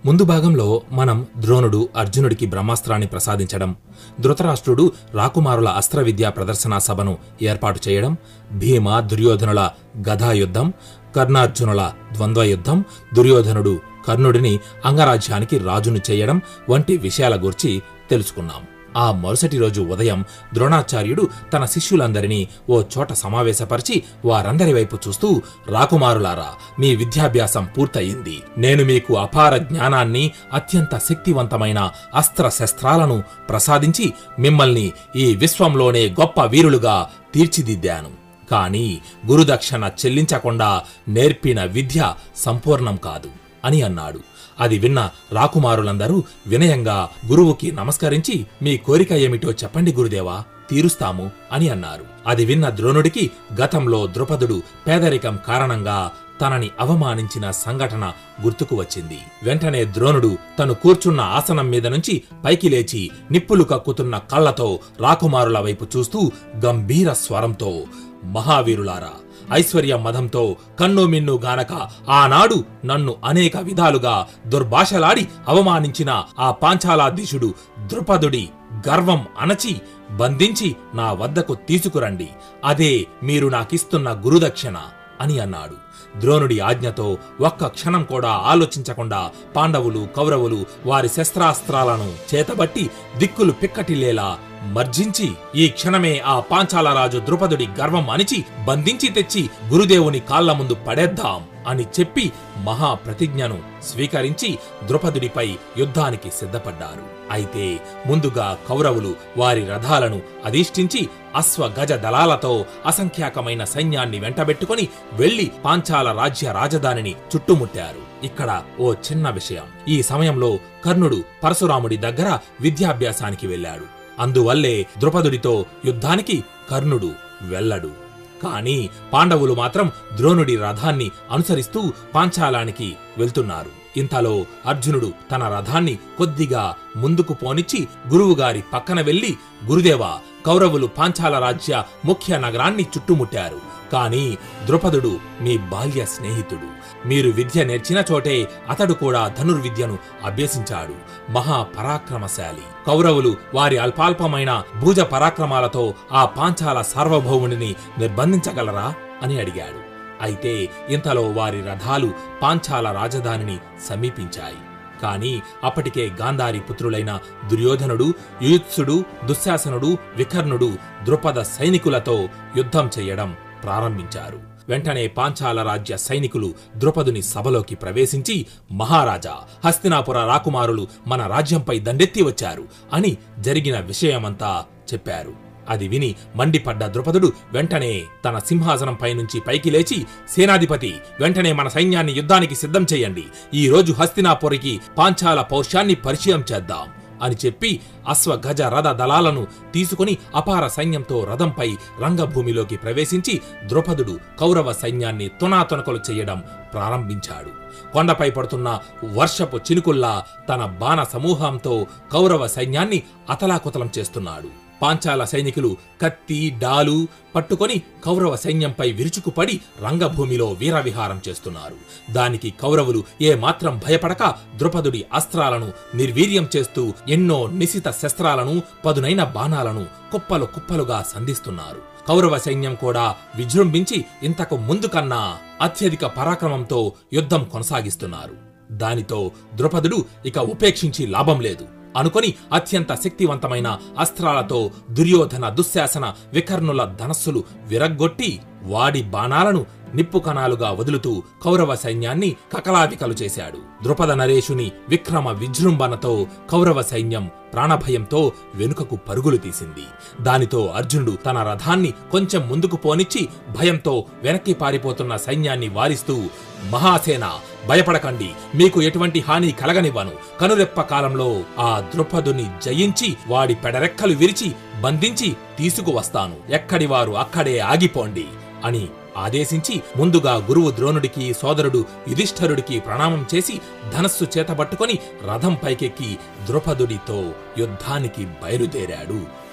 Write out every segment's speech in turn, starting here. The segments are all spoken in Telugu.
ముందు భాగంలో మనం ద్రోణుడు అర్జునుడికి బ్రహ్మాస్త్రాన్ని ప్రసాదించడం ధృతరాష్ట్రుడు రాకుమారుల అస్త్ర విద్యా ప్రదర్శనా సభను ఏర్పాటు చేయడం భీమ దుర్యోధనుల గదాయుద్ధం కర్ణార్జునుల ద్వంద్వ యుద్ధం దుర్యోధనుడు కర్ణుడిని అంగరాజ్యానికి రాజును చేయడం వంటి విషయాల గురించి తెలుసుకున్నాం ఆ మరుసటి రోజు ఉదయం ద్రోణాచార్యుడు తన శిష్యులందరినీ ఓ చోట సమావేశపరిచి వారందరి వైపు చూస్తూ రాకుమారులారా మీ విద్యాభ్యాసం పూర్తయింది నేను మీకు అపార జ్ఞానాన్ని అత్యంత శక్తివంతమైన అస్త్ర శస్త్రాలను ప్రసాదించి మిమ్మల్ని ఈ విశ్వంలోనే గొప్ప వీరులుగా తీర్చిదిద్దాను కాని గురుదక్షిణ చెల్లించకుండా నేర్పిన విద్య సంపూర్ణం కాదు అని అన్నాడు అది విన్న రాకుమారులందరూ వినయంగా గురువుకి నమస్కరించి మీ కోరిక ఏమిటో చెప్పండి గురుదేవా తీరుస్తాము అని అన్నారు అది విన్న ద్రోణుడికి గతంలో ద్రుపదుడు పేదరికం కారణంగా తనని అవమానించిన సంఘటన గుర్తుకు వచ్చింది వెంటనే ద్రోణుడు తను కూర్చున్న ఆసనం మీద నుంచి పైకి లేచి నిప్పులు కక్కుతున్న కళ్ళతో రాకుమారుల వైపు చూస్తూ గంభీర స్వరంతో మహావీరులారా ఐశ్వర్య మదంతో కన్ను మిన్ను గానక ఆనాడు నన్ను అనేక విధాలుగా దుర్భాషలాడి అవమానించిన ఆ పాంచాలాధీశుడు ద్రుపదుడి గర్వం అణచి బంధించి నా వద్దకు తీసుకురండి అదే మీరు నాకిస్తున్న గురుదక్షిణ అని అన్నాడు ద్రోణుడి ఆజ్ఞతో ఒక్క క్షణం కూడా ఆలోచించకుండా పాండవులు కౌరవులు వారి శస్త్రాస్త్రాలను చేతబట్టి దిక్కులు పిక్కటిల్లేలా మర్జించి ఈ క్షణమే ఆ పాంచాలరాజు ద్రుపదుడి గర్వం అణిచి బంధించి తెచ్చి గురుదేవుని కాళ్ల ముందు పడేద్దాం అని చెప్పి మహా ప్రతిజ్ఞను స్వీకరించి ద్రుపదుడిపై యుద్ధానికి సిద్ధపడ్డారు అయితే ముందుగా కౌరవులు వారి రథాలను అధిష్ఠించి అశ్వ గజ దళాలతో అసంఖ్యాకమైన సైన్యాన్ని వెంటబెట్టుకుని వెళ్లి పాంచాల రాజ్య రాజధానిని చుట్టుముట్టారు ఇక్కడ ఓ చిన్న విషయం ఈ సమయంలో కర్ణుడు పరశురాముడి దగ్గర విద్యాభ్యాసానికి వెళ్ళాడు అందువల్లే ద్రుపదుడితో యుద్ధానికి కర్ణుడు వెళ్ళడు కాని పాండవులు మాత్రం ద్రోణుడి రథాన్ని అనుసరిస్తూ పాంచాలానికి వెళ్తున్నారు ఇంతలో అర్జునుడు తన రథాన్ని కొద్దిగా ముందుకు పోనిచ్చి గురువుగారి పక్కన వెళ్లి గురుదేవా కౌరవులు పాంచాల రాజ్య ముఖ్య నగరాన్ని చుట్టుముట్టారు కాని ద్రుపదుడు మీ బాల్య స్నేహితుడు మీరు విద్య నేర్చిన చోటే అతడు కూడా ధనుర్విద్యను అభ్యసించాడు మహా పరాక్రమశాలి కౌరవులు వారి అల్పాల్పమైన భుజ పరాక్రమాలతో ఆ పాంచాల సార్వభౌముడిని నిర్బంధించగలరా అని అడిగాడు అయితే ఇంతలో వారి రథాలు పాంచాల రాజధానిని సమీపించాయి కాని అప్పటికే గాంధారి పుత్రులైన దుర్యోధనుడు యుయుత్సుడు దుశ్శాసనుడు వికర్ణుడు ద్రుపద సైనికులతో యుద్ధం చెయ్యడం ప్రారంభించారు వెంటనే పాంచాల రాజ్య సైనికులు ద్రుపదుని సభలోకి ప్రవేశించి మహారాజా హస్తినాపుర రాకుమారులు మన రాజ్యంపై దండెత్తి వచ్చారు అని జరిగిన విషయమంతా చెప్పారు అది విని మండిపడ్డ ద్రుపదుడు వెంటనే తన సింహాసనంపై నుంచి పైకి లేచి సేనాధిపతి వెంటనే మన సైన్యాన్ని యుద్ధానికి సిద్ధం చేయండి ఈ రోజు హస్తినాపురికి పాంచాల పౌరుషాన్ని పరిచయం చేద్దాం అని చెప్పి అశ్వ గజ రథ దళాలను తీసుకుని అపార సైన్యంతో రథంపై రంగభూమిలోకి ప్రవేశించి ద్రుపదుడు కౌరవ సైన్యాన్ని తునాతునకలు చేయడం ప్రారంభించాడు కొండపై పడుతున్న వర్షపు చినుకుల్లా తన బాణ సమూహంతో కౌరవ సైన్యాన్ని అతలాకుతలం చేస్తున్నాడు పాంచాల సైనికులు కత్తి డాలు పట్టుకొని కౌరవ సైన్యంపై విరుచుకుపడి రంగభూమిలో వీరవిహారం చేస్తున్నారు దానికి కౌరవులు ఏ మాత్రం భయపడక ద్రుపదుడి అస్త్రాలను నిర్వీర్యం చేస్తూ ఎన్నో నిశిత శస్త్రాలను పదునైన బాణాలను కుప్పలు కుప్పలుగా సంధిస్తున్నారు కౌరవ సైన్యం కూడా విజృంభించి ఇంతకు ముందు కన్నా అత్యధిక పరాక్రమంతో యుద్ధం కొనసాగిస్తున్నారు దానితో ద్రుపదుడు ఇక ఉపేక్షించి లాభం లేదు అనుకొని అత్యంత శక్తివంతమైన అస్త్రాలతో దుర్యోధన దుశ్శాసన వికర్ణుల ధనస్సులు విరగ్గొట్టి వాడి బాణాలను నిప్పు కణాలుగా వదులుతూ కౌరవ సైన్యాన్ని కకలావికలు చేశాడు ద్రుపద నరేషుని విక్రమ విజృంభణతో కౌరవ సైన్యం ప్రాణభయంతో వెనుకకు పరుగులు తీసింది దానితో అర్జునుడు తన రథాన్ని కొంచెం ముందుకు పోనిచ్చి భయంతో వెనక్కి పారిపోతున్న సైన్యాన్ని వారిస్తూ మహాసేన భయపడకండి మీకు ఎటువంటి హాని కలగనివ్వను కనురెప్ప కాలంలో ఆ ద్రుపదుని జయించి వాడి పెడరెక్కలు విరిచి బంధించి తీసుకువస్తాను ఎక్కడి వారు అక్కడే ఆగిపోండి అని ఆదేశించి ముందుగా గురువు ద్రోణుడికి సోదరుడు యుధిష్ఠరుడికి ప్రణామం చేసి ధనస్సు చేతబట్టుకొని రథం పైకెక్కి ద్రుపదుడితో యుద్ధానికి బయలుదేరాడు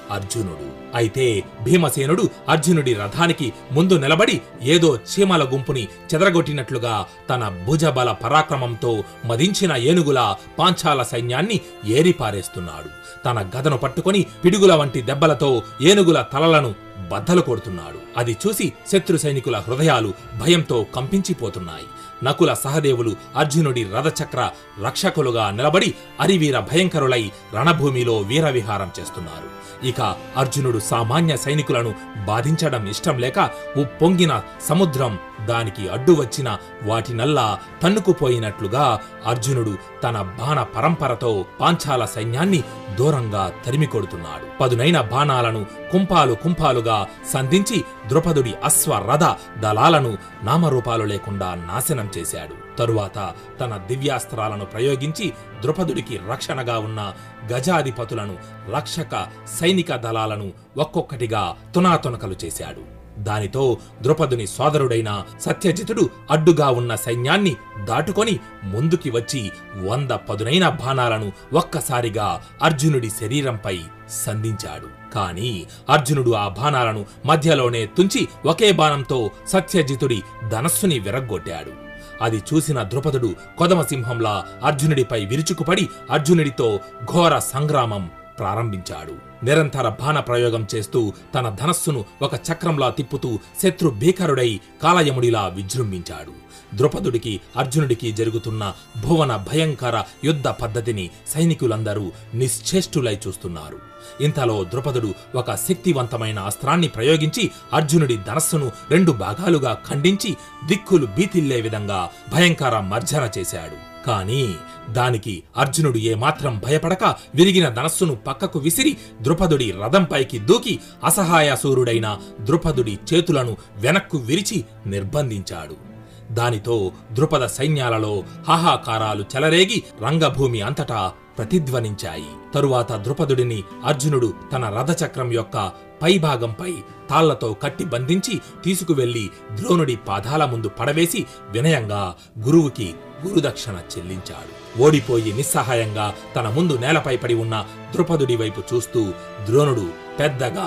అర్జునుడు అయితే భీమసేనుడు అర్జునుడి రథానికి ముందు నిలబడి ఏదో చీమల గుంపుని చెదరగొట్టినట్లుగా తన భుజబల పరాక్రమంతో మదించిన ఏనుగుల పాంచాల సైన్యాన్ని ఏరిపారేస్తున్నాడు తన గదను పట్టుకొని పిడుగుల వంటి దెబ్బలతో ఏనుగుల తలలను బద్దలు కొడుతున్నాడు అది చూసి శత్రు సైనికుల హృదయాలు భయంతో కంపించిపోతున్నాయి నకుల సహదేవులు అర్జునుడి రథచక్ర రక్షకులుగా నిలబడి అరివీర భయంకరులై రణభూమిలో వీరవిహారం చేస్తున్నారు ఇక అర్జునుడు సామాన్య సైనికులను బాధించడం ఇష్టం లేక ఉప్పొంగిన సముద్రం దానికి అడ్డు వచ్చిన వాటినల్లా తన్నుకుపోయినట్లుగా అర్జునుడు తన బాణ పరంపరతో పాంచాల సైన్యాన్ని దూరంగా తరిమి కొడుతున్నాడు పదునైన బాణాలను కుంపాలు కుంపాలుగా సంధించి ద్రుపదుడి అశ్వ రథ దళాలను నామరూపాలు లేకుండా నాశనం చేశాడు తరువాత తన దివ్యాస్త్రాలను ప్రయోగించి ద్రుపదుడికి రక్షణగా ఉన్న గజాధిపతులను రక్షక సైనిక దళాలను ఒక్కొక్కటిగా తునాతునకలు చేశాడు దానితో ద్రుపదుని సోదరుడైన సత్యజితుడు అడ్డుగా ఉన్న సైన్యాన్ని దాటుకొని ముందుకి వచ్చి వంద పదునైన బాణాలను ఒక్కసారిగా అర్జునుడి శరీరంపై సంధించాడు కాని అర్జునుడు ఆ బాణాలను మధ్యలోనే తుంచి ఒకే బాణంతో సత్యజితుడి ధనస్సుని విరగ్గొట్టాడు అది చూసిన ద్రుపదుడు కొదమసింహంలా అర్జునుడిపై విరుచుకుపడి అర్జునుడితో ఘోర సంగ్రామం ప్రారంభించాడు నిరంతర బాణ ప్రయోగం చేస్తూ తన ధనస్సును ఒక చక్రంలా తిప్పుతూ శత్రు భీకరుడై కాలయముడిలా విజృంభించాడు ద్రుపదుడికి అర్జునుడికి జరుగుతున్న భువన భయంకర యుద్ధ పద్ధతిని సైనికులందరూ నిశ్చేష్టులై చూస్తున్నారు ఇంతలో ద్రుపదుడు ఒక శక్తివంతమైన అస్త్రాన్ని ప్రయోగించి అర్జునుడి ధనస్సును రెండు భాగాలుగా ఖండించి దిక్కులు బీతిల్లే విధంగా భయంకర మర్జన చేశాడు కాని దానికి అర్జునుడు ఏమాత్రం భయపడక విరిగిన ధనస్సును పక్కకు విసిరి ద్రుపదుడి రథంపైకి దూకి అసహాయసూరుడైన ద్రుపదుడి చేతులను వెనక్కు విరిచి నిర్బంధించాడు దానితో ద్రుపద సైన్యాలలో హాహాకారాలు చెలరేగి రంగభూమి అంతటా ప్రతిధ్వనించాయి తరువాత ద్రుపదుడిని అర్జునుడు తన రథచక్రం యొక్క పైభాగంపై తాళ్లతో కట్టి బంధించి తీసుకువెళ్లి ద్రోణుడి పాదాల ముందు పడవేసి వినయంగా గురువుకి గురుదక్షిణ చెల్లించాడు ఓడిపోయి నిస్సహాయంగా తన ముందు నేలపై పడి ఉన్న ద్రుపదుడి వైపు చూస్తూ ద్రోణుడు పెద్దగా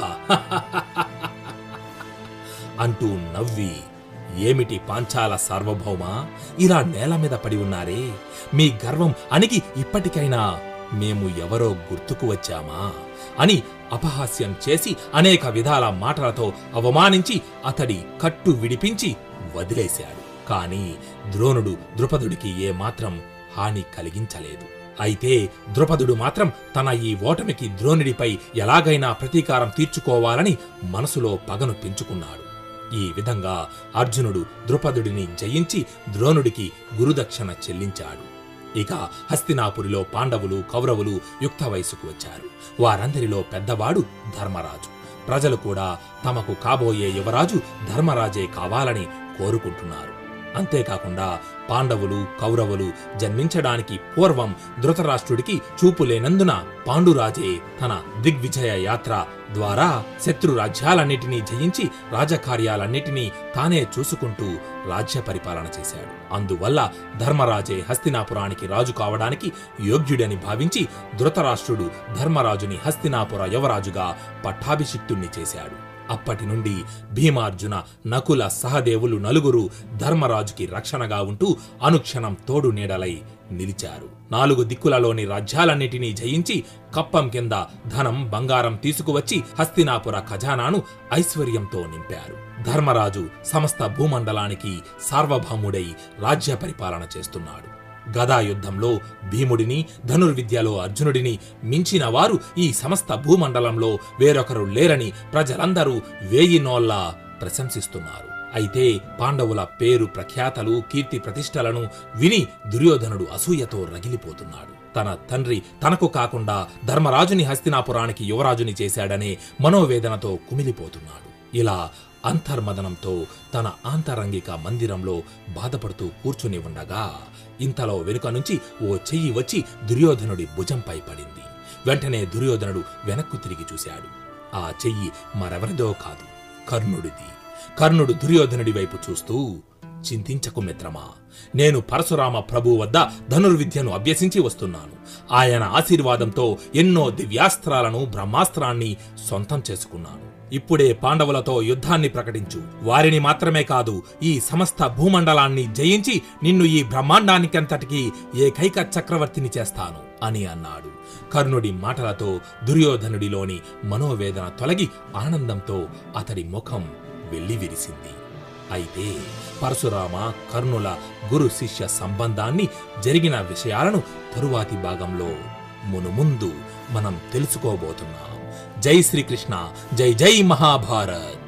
అంటూ నవ్వి ఏమిటి పాంచాల సార్వభౌమ ఇలా నేల మీద పడి ఉన్నారే మీ గర్వం అణిగి ఇప్పటికైనా మేము ఎవరో గుర్తుకు వచ్చామా అని అపహాస్యం చేసి అనేక విధాల మాటలతో అవమానించి అతడి కట్టు విడిపించి వదిలేశాడు కాని ద్రోణుడు ద్రుపదుడికి ఏమాత్రం హాని కలిగించలేదు అయితే ద్రుపదుడు మాత్రం తన ఈ ఓటమికి ద్రోణుడిపై ఎలాగైనా ప్రతీకారం తీర్చుకోవాలని మనసులో పగను పెంచుకున్నాడు ఈ విధంగా అర్జునుడు ద్రుపదుడిని జయించి ద్రోణుడికి గురుదక్షిణ చెల్లించాడు ఇక హస్తినాపురిలో పాండవులు కౌరవులు యుక్త వయసుకు వచ్చారు వారందరిలో పెద్దవాడు ధర్మరాజు ప్రజలు కూడా తమకు కాబోయే యువరాజు ధర్మరాజే కావాలని కోరుకుంటున్నారు అంతేకాకుండా పాండవులు కౌరవులు జన్మించడానికి పూర్వం ధృతరాష్ట్రుడికి చూపు లేనందున పాండురాజే తన దిగ్విజయ యాత్ర ద్వారా శత్రు రాజ్యాలన్నిటినీ జయించి రాజకార్యాలన్నిటినీ తానే చూసుకుంటూ రాజ్య పరిపాలన చేశాడు అందువల్ల ధర్మరాజే హస్తినాపురానికి రాజు కావడానికి యోగ్యుడని భావించి ధృతరాష్ట్రుడు ధర్మరాజుని హస్తినాపుర యువరాజుగా పట్టాభిషిక్తుణ్ణి చేశాడు అప్పటి నుండి భీమార్జున నకుల సహదేవులు నలుగురు ధర్మరాజుకి రక్షణగా ఉంటూ అనుక్షణం తోడు నీడలై నిలిచారు నాలుగు దిక్కులలోని రాజ్యాలన్నిటినీ జయించి కప్పం కింద ధనం బంగారం తీసుకువచ్చి హస్తినాపుర ఖజానాను ఐశ్వర్యంతో నింపారు ధర్మరాజు సమస్త భూమండలానికి సార్వభౌముడై రాజ్య పరిపాలన చేస్తున్నాడు గదా యుద్ధంలో భీముడిని ధనుర్విద్యలో అర్జునుడిని మించిన వారు ఈ సమస్త భూమండలంలో వేరొకరు లేరని ప్రజలందరూ వేయి నోళ్లా ప్రశంసిస్తున్నారు అయితే పాండవుల పేరు ప్రఖ్యాతలు కీర్తి ప్రతిష్టలను విని దుర్యోధనుడు అసూయతో రగిలిపోతున్నాడు తన తండ్రి తనకు కాకుండా ధర్మరాజుని హస్తినాపురానికి యువరాజుని చేశాడనే మనోవేదనతో కుమిలిపోతున్నాడు ఇలా అంతర్మదనంతో తన ఆంతరంగిక మందిరంలో బాధపడుతూ కూర్చుని ఉండగా ఇంతలో వెనుక నుంచి ఓ చెయ్యి వచ్చి దుర్యోధనుడి భుజంపై పడింది వెంటనే దుర్యోధనుడు వెనక్కు తిరిగి చూశాడు ఆ చెయ్యి మరెవరిదో కాదు కర్ణుడిది కర్ణుడు దుర్యోధనుడి వైపు చూస్తూ చింతించకు మిత్రమా నేను పరశురామ ప్రభు వద్ద ధనుర్విద్యను అభ్యసించి వస్తున్నాను ఆయన ఆశీర్వాదంతో ఎన్నో దివ్యాస్త్రాలను బ్రహ్మాస్త్రాన్ని సొంతం చేసుకున్నాను ఇప్పుడే పాండవులతో యుద్ధాన్ని ప్రకటించు వారిని మాత్రమే కాదు ఈ సమస్త భూమండలాన్ని జయించి నిన్ను ఈ బ్రహ్మాండానికంతటికీ ఏకైక చక్రవర్తిని చేస్తాను అని అన్నాడు కర్ణుడి మాటలతో దుర్యోధనుడిలోని మనోవేదన తొలగి ఆనందంతో అతడి ముఖం వెల్లివిరిసింది అయితే పరశురామ కర్ణుల గురు శిష్య సంబంధాన్ని జరిగిన విషయాలను తరువాతి భాగంలో మునుముందు మనం తెలుసుకోబోతున్నాం జై శ్రీకృష్ణ జై జై మహాభారత్